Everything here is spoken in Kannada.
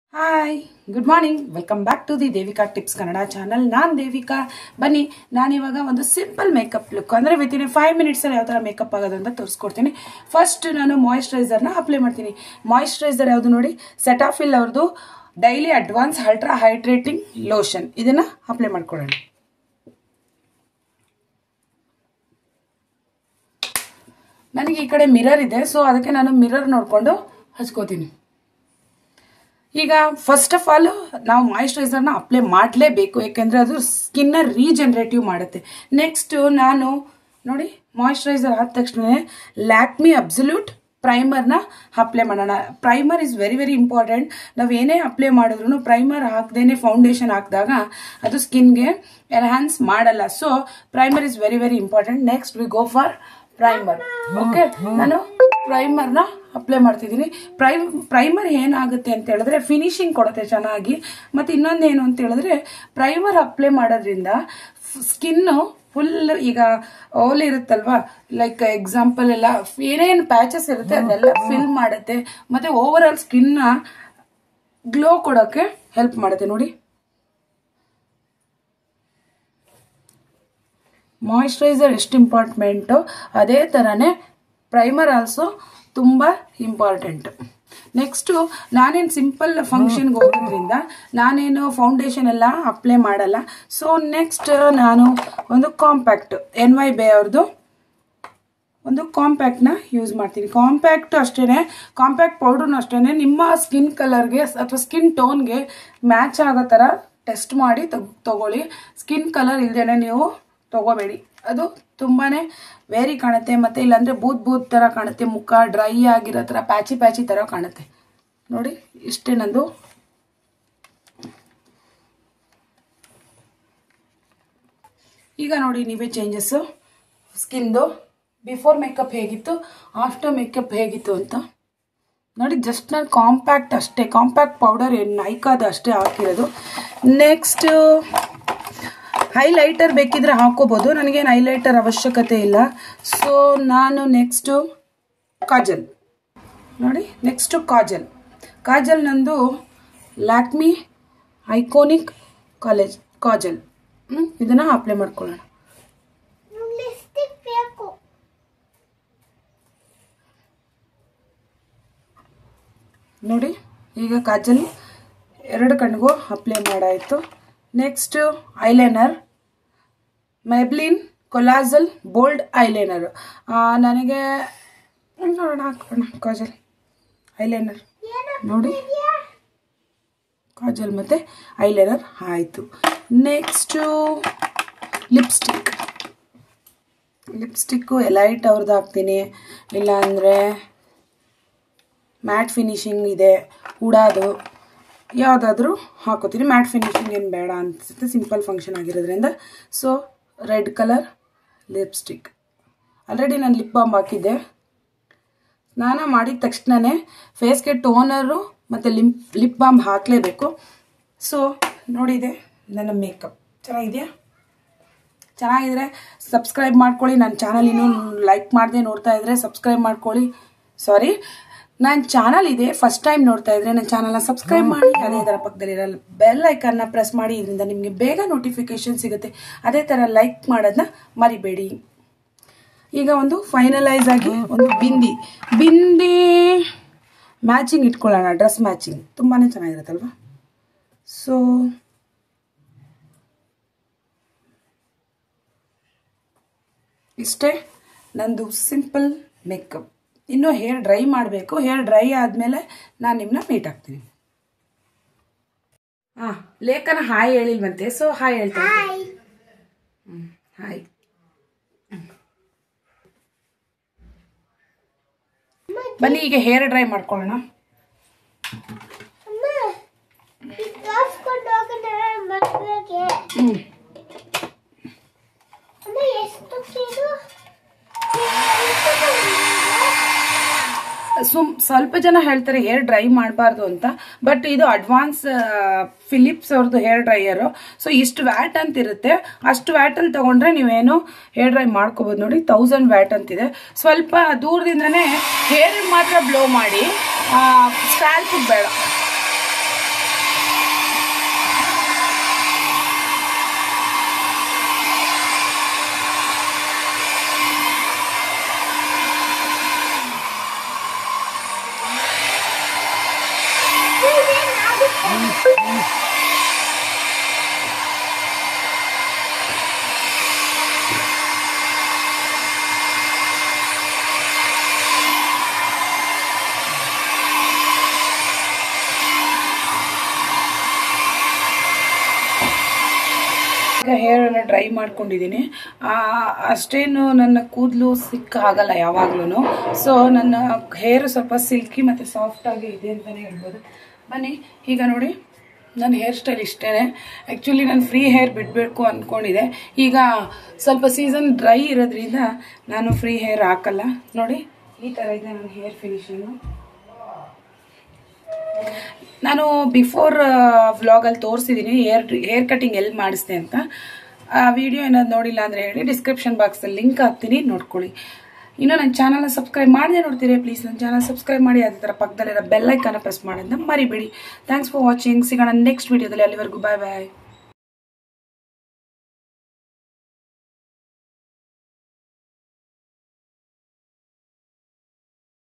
hi good morning welcome back to the Devika tips Kannada channel ನಾನು ದೇವಿಕಾ ಬನ್ನಿ ನಾನಿವಾಗ ಒಂದು ಸಿಂಪಲ್ ಮೇಕಪ್ ಲುಕ್ ಅಂದರೆ ವಿತ್ ಇನ್ ಫೈವ್ ಮಿನಿಟ್ಸಲ್ಲಿ ಯಾವ ಥರ ಮೇಕಪ್ ಆಗೋದು ಅಂತ ತೋರಿಸ್ಕೊಡ್ತೀನಿ ಫಸ್ಟ್ ನಾನು ಮಾಯಿಶ್ಚರೈಸರ್ನ ಅಪ್ಲೈ ಮಾಡ್ತೀನಿ ಮಾಯಿಶ್ಚರೈಸರ್ ಯಾವುದು ನೋಡಿ ಸೆಟಾಫಿಲ್ ಅವ್ರದ್ದು daily advance ultra hydrating lotion ಇದನ್ನು ಅಪ್ಲೈ ಮಾಡ್ಕೊಳ್ಳೋಣ ನನಗೆ ಈ ಕಡೆ ಮಿರರ್ ಇದೆ ಸೊ ಅದಕ್ಕೆ ನಾನು ಮಿರರ್ ನೋಡಿಕೊಂಡು ಹಚ್ಕೋತೀನಿ ಈಗ ಫಸ್ಟ್ ಆಫ್ ಆಲ್ ನಾವು ಮಾಯಿಶ್ಚರೈಸರ್ನ ಅಪ್ಲೈ ಮಾಡಲೇಬೇಕು ಯಾಕೆಂದರೆ ಅದು ಸ್ಕಿನ್ನ ರೀಜನ್ರೇಟಿವ್ ಮಾಡುತ್ತೆ ನೆಕ್ಸ್ಟ್ ನಾನು ನೋಡಿ ಮಾಯಿಶ್ಚರೈಸರ್ ಆದ ತಕ್ಷಣ ಲ್ಯಾಕ್ಮಿ ಅಬ್ಸಲ್ಯೂಟ್ ಪ್ರೈಮರ್ನ ಅಪ್ಲೈ ಮಾಡೋಣ primer is very very important ನಾವು ಏನೇ ಅಪ್ಲೈ ಮಾಡಿದ್ರು ಪ್ರೈಮರ್ ಹಾಕ್ದೇನೆ ಫೌಂಡೇಶನ್ ಹಾಕಿದಾಗ ಅದು ಸ್ಕಿನ್ಗೆ ಎನ್ಹಾನ್ಸ್ ಮಾಡಲ್ಲ so primer is very very important next we go for primer okay ನಾನು ಪ್ರೈಮರ್ನ ಅಪ್ಲೈ ಮಾಡ್ತಿದ್ದೀನಿ ಪ್ರೈ ಪ್ರೈಮರ್ ಏನಾಗುತ್ತೆ ಅಂತ ಹೇಳಿದ್ರೆ ಫಿನಿಶಿಂಗ್ ಕೊಡುತ್ತೆ ಚೆನ್ನಾಗಿ ಮತ್ತು ಇನ್ನೊಂದು ಏನು ಅಂತ ಹೇಳಿದ್ರೆ ಪ್ರೈಮರ್ ಅಪ್ಲೈ ಮಾಡೋದ್ರಿಂದ ಸ್ಕಿನ್ನು ಫುಲ್ ಈಗ ಓಲ್ ಇರುತ್ತಲ್ವಾ ಲೈಕ್ ಎಕ್ಸಾಂಪಲ್ ಎಲ್ಲ ಏನೇನು ಪ್ಯಾಚಸ್ ಇರುತ್ತೆ ಅದೆಲ್ಲ ಫಿಲ್ ಮಾಡುತ್ತೆ ಮತ್ತು ಓವರ್ ಆಲ್ ಸ್ಕಿನ್ನ ಗ್ಲೋ ಕೊಡೋಕ್ಕೆ ಹೆಲ್ಪ್ ಮಾಡುತ್ತೆ ನೋಡಿ ಮಾಯಿಶ್ಚರೈಸರ್ ಎಷ್ಟು ಇಂಪಾರ್ಟೆಂಟು ಅದೇ ಥರನೇ ಪ್ರೈಮರ್ ಆಲ್ಸೋ ತುಂಬ ಇಂಪಾರ್ಟೆಂಟ್ ನೆಕ್ಸ್ಟು ನಾನೇನು ಸಿಂಪಲ್ ಫಂಕ್ಷನ್ಗೆ ಹೋಗೋದ್ರಿಂದ ನಾನೇನು ಫೌಂಡೇಶನ್ ಎಲ್ಲ ಅಪ್ಲೈ ಮಾಡಲ್ಲ ಸೊ ನೆಕ್ಸ್ಟ್ ನಾನು ಒಂದು ಕಾಂಪ್ಯಾಕ್ಟ್ ಎನ್ ವೈ ಬೇ ಅವ್ರದ್ದು ಒಂದು ಕಾಂಪ್ಯಾಕ್ಟ್ನ ಯೂಸ್ ಮಾಡ್ತೀನಿ ಕಾಂಪ್ಯಾಕ್ಟ್ ಅಷ್ಟೇ ಕಾಂಪ್ಯಾಕ್ಟ್ ಪೌಡ್ರನ್ನು ಅಷ್ಟೇ ನಿಮ್ಮ ಸ್ಕಿನ್ ಕಲರ್ಗೆ ಅಥವಾ ಸ್ಕಿನ್ ಟೋನ್ಗೆ ಮ್ಯಾಚ್ ಆಗೋ ಥರ ಟೆಸ್ಟ್ ಮಾಡಿ ತಗೊಳ್ಳಿ ಸ್ಕಿನ್ ಕಲರ್ ಇಲ್ದೇನೆ ನೀವು ತಗೋಬೇಡಿ ಅದು ತುಂಬಾ ವೇರಿ ಕಾಣುತ್ತೆ ಮತ್ತು ಇಲ್ಲಾಂದರೆ ಬೂತ್ ಬೂತ್ ಥರ ಕಾಣುತ್ತೆ ಮುಖ ಡ್ರೈ ಆಗಿರೋ ಥರ ಪ್ಯಾಚಿ ಪ್ಯಾಚಿ ಥರ ಕಾಣುತ್ತೆ ನೋಡಿ ಇಷ್ಟೇ ನಂದು ಈಗ ನೋಡಿ ನೀವೇ ಚೇಂಜಸ್ಸು ಸ್ಕಿನ್ದು ಬಿಫೋರ್ ಮೇಕಪ್ ಹೇಗಿತ್ತು ಆಫ್ಟರ್ ಮೇಕಪ್ ಹೇಗಿತ್ತು ಅಂತ ನೋಡಿ ಜಸ್ಟ್ ನಾನು ಕಾಂಪ್ಯಾಕ್ಟ್ ಅಷ್ಟೇ ಕಾಂಪ್ಯಾಕ್ಟ್ ಪೌಡರ್ ಏನು ನೈಕಾದ ಅಷ್ಟೇ ಹಾಕಿರೋದು ನೆಕ್ಸ್ಟ್ ಹೈಲೈಟರ್ ಬೇಕಿದ್ರೆ ಹಾಕೋಬೋದು ನನಗೇನು ಹೈಲೈಟರ್ ಅವಶ್ಯಕತೆ ಇಲ್ಲ ಸೊ ನಾನು ನೆಕ್ಸ್ಟು ಕಾಜಲ್ ನೋಡಿ ನೆಕ್ಸ್ಟು ಕಾಜಲ್ ಕಾಜಲ್ ನಂದು ಲ್ಯಾಕ್ಮಿ ಐಕೋನಿಕ್ ಕಾಲೇಜ್ ಕಾಜಲ್ ಇದನ್ನು ಅಪ್ಲೈ ಮಾಡ್ಕೊಳ್ಳೋಣ ನೋಡಿ ಈಗ ಕಾಜಲ್ ಎರಡು ಕಣ್ಣಿಗೂ ಅಪ್ಲೈ ಮಾಡಾಯಿತು next eyeliner Maybelline colossal bold eyeliner ನನಗೆ ನೋಡೋಣ ಹಾಕೋಣ ಕಾಜಲ್ ಐಲೈನರ್ ನೋಡಿ ಕಾಜಲ್ ಮತ್ತು ಐಲೈನರ್ ಆಯಿತು ನೆಕ್ಸ್ಟು ಲಿಪ್ಸ್ಟಿಕ್ ಲಿಪ್ಸ್ಟಿಕ್ಕು ಎಲೈಟ್ ಅವ್ರದ್ದು ಹಾಕ್ತೀನಿ ಇಲ್ಲಾಂದರೆ ಮ್ಯಾಟ್ ಫಿನಿಶಿಂಗ್ ಇದೆ ಉಡಾದು ಯಾವುದಾದ್ರೂ ಹಾಕೋತೀನಿ ಮ್ಯಾಟ್ ಫಿನಿಶಿಂಗ್ ಏನು ಬೇಡ ಅನಿಸುತ್ತೆ ಸಿಂಪಲ್ ಫಂಕ್ಷನ್ ಆಗಿರೋದ್ರಿಂದ so red colour lipstick already ನಾನು ಲಿಪ್ ಬಾಂಬ್ ಹಾಕಿದ್ದೆ ಸ್ನಾನ ಮಾಡಿದ ತಕ್ಷಣವೇ ಫೇಸ್ಗೆ ಟೋನರು ಮತ್ತು ಲಿಪ್ ಲಿಪ್ ಬಾಂಬ್ ಹಾಕಲೇಬೇಕು ಸೊ ನೋಡಿದೆ ನನ್ನ ಮೇಕಪ್ ಚೆನ್ನಾಗಿದೆಯಾ ಚೆನ್ನಾಗಿದ್ರೆ ಸಬ್ಸ್ಕ್ರೈಬ್ ಮಾಡ್ಕೊಳ್ಳಿ ನನ್ನ ಚಾನಲ್ ಇನ್ನೂ ಲೈಕ್ ಮಾಡದೆ ನೋಡ್ತಾ ಇದ್ದರೆ ಸಬ್ಸ್ಕ್ರೈಬ್ ಮಾಡ್ಕೊಳ್ಳಿ ಸಾರಿ ನನ್ನ ಚಾನಲ್ ಇದೆ ಫಸ್ಟ್ ಟೈಮ್ ನೋಡ್ತಾ ಇದ್ರೆ ನನ್ನ ಚಾನಲ್ನ ಸಬ್ಸ್ಕ್ರೈಬ್ ಮಾಡಿ ಅದೇ ಥರ ಪಕ್ಕದಲ್ಲಿರೋ ಬೆಲ್ ಐಕನ್ನ ಪ್ರೆಸ್ ಮಾಡಿ ಇದರಿಂದ ನಿಮಗೆ ಬೇಗ ನೋಟಿಫಿಕೇಶನ್ ಸಿಗುತ್ತೆ ಅದೇ ಥರ ಲೈಕ್ ಮಾಡೋದನ್ನ ಮರಿಬೇಡಿ ಈಗ ಒಂದು ಫೈನಲೈಸ್ ಆಗಿ ಒಂದು ಬಿಂದಿ ಬಿಂದಿ ಮ್ಯಾಚಿಂಗ್ ಇಟ್ಕೊಳ್ಳೋಣ ಡ್ರೆಸ್ ಮ್ಯಾಚಿಂಗ್ ತುಂಬಾ ಚೆನ್ನಾಗಿರುತ್ತಲ್ವ ಸೊ ಇಷ್ಟೇ ನಂದು ಸಿಂಪಲ್ ಮೇಕಪ್ ಇನ್ನು ಹೇರ್ ಡ್ರೈ ಮಾಡಬೇಕು ಹೇರ್ ಡ್ರೈ ಆದಮೇಲೆ ನಾನು ನಿಮ್ಮನ್ನ ಮೀಟ್ ಆಗ್ತೀನಿ ಹಾಂ ಲೇಖನ ಹಾಯ್ ಹೇಳಿಲ್ವಂತೆ ಸೊ ಹಾಯ್ ಹೇಳ್ತಾ ಹ್ಞೂ ಹಾಯ್ ಬನ್ನಿ ಈಗ ಹೇರ್ ಡ್ರೈ ಮಾಡ್ಕೊಳ್ಳೋಣ ಹ್ಞೂ ಸುಮ್ ಸ್ವಲ್ಪ ಜನ ಹೇಳ್ತಾರೆ ಹೇರ್ ಡ್ರೈ ಮಾಡಬಾರ್ದು ಅಂತ ಬಟ್ ಇದು ಅಡ್ವಾನ್ಸ್ ಫಿಲಿಪ್ಸ್ ಅವ್ರದ್ದು ಹೇರ್ ಡ್ರೈಯರು ಸೊ ಇಷ್ಟು ವ್ಯಾಟ್ ಅಂತ ಇರುತ್ತೆ ಅಷ್ಟು ವ್ಯಾಟಲ್ಲಿ ತೊಗೊಂಡ್ರೆ ನೀವೇನು ಹೇರ್ ಡ್ರೈ ಮಾಡ್ಕೋಬೋದು ನೋಡಿ ತೌಸಂಡ್ ವ್ಯಾಟ್ ಅಂತಿದೆ ಸ್ವಲ್ಪ ದೂರದಿಂದನೇ ಹೇರಿಗೆ ಮಾತ್ರ ಬ್ಲೋ ಮಾಡಿ ಸ್ಕ್ಯಾಲ್ಪಿಗೆ ಬೇಡ ಈಗ ಹೇರನ್ನು ಡ್ರೈ ಮಾಡ್ಕೊಂಡಿದ್ದೀನಿ ಅಷ್ಟೇನು ನನ್ನ ಕೂದಲು ಸಿಕ್ಕ ಆಗಲ್ಲ ಯಾವಾಗ್ಲೂ ಸೊ ನನ್ನ ಹೇರ್ ಸ್ವಲ್ಪ ಸಿಲ್ಕಿ ಮತ್ತು ಸಾಫ್ಟಾಗಿ ಇದೆ ಅಂತಲೇ ಹೇಳ್ಬೋದು ಬನ್ನಿ ಈಗ ನೋಡಿ ನನ್ನ ಹೇರ್ ಸ್ಟೈಲ್ ಇಷ್ಟೇ ಆ್ಯಕ್ಚುಲಿ ನಾನು ಫ್ರೀ ಹೇರ್ ಬಿಡಬೇಕು ಅಂದ್ಕೊಂಡಿದ್ದೆ ಈಗ ಸ್ವಲ್ಪ ಸೀಸನ್ ಡ್ರೈ ಇರೋದ್ರಿಂದ ನಾನು ಫ್ರೀ ಹೇರ್ ಹಾಕಲ್ಲ ನೋಡಿ ಈ ಥರ ಇದೆ ನನ್ನ ಹೇರ್ ಫಿನಿಶಿಂಗು ನಾನು ಬಿಫೋರ್ ವ್ಲಾಗಲ್ಲಿ ತೋರಿಸಿದ್ದೀನಿ ಹೇರ್ ಹೇರ್ ಕಟಿಂಗ್ ಎಲ್ಲಿ ಮಾಡಿಸ್ದೆ ಅಂತ ಆ ವಿಡಿಯೋ ಏನಾದ್ರು ನೋಡಿಲ್ಲ ಅಂದರೆ ಹೇಳಿ ಡಿಸ್ಕ್ರಿಪ್ಷನ್ ಬಾಕ್ಸಲ್ಲಿ ಲಿಂಕ್ ಹಾಕ್ತೀನಿ ನೋಡ್ಕೊಳ್ಳಿ ಇನ್ನು ನನ್ನ ಚಾನಲ್ನ ಸಬ್ಸ್ಕ್ರೈಬ್ ಮಾಡದೆ ನೋಡ್ತೀರಿ ಪ್ಲೀಸ್ ನನ್ನ ಚಾನಲ್ ಸಬ್ಸ್ಕ್ರೈಬ್ ಮಾಡಿ ಅದೇ ಥರ ಪಕ್ಕದಲ್ಲಿರೋ ಬೆಲ್ಲೈಕನ್ನ ಪ್ರೆಸ್ ಮಾಡೋದನ್ನ ಮರಿಬೇಡಿ ಥ್ಯಾಂಕ್ಸ್ ಫಾರ್ ವಾಚಿಂಗ್ ಸಿಗೋಣ ನೆಕ್ಸ್ಟ್ ವಿಡಿಯೋದಲ್ಲಿ ಅಲ್ಲಿವರೆಗೂ ಬಾಯ್ ಬಾಯ್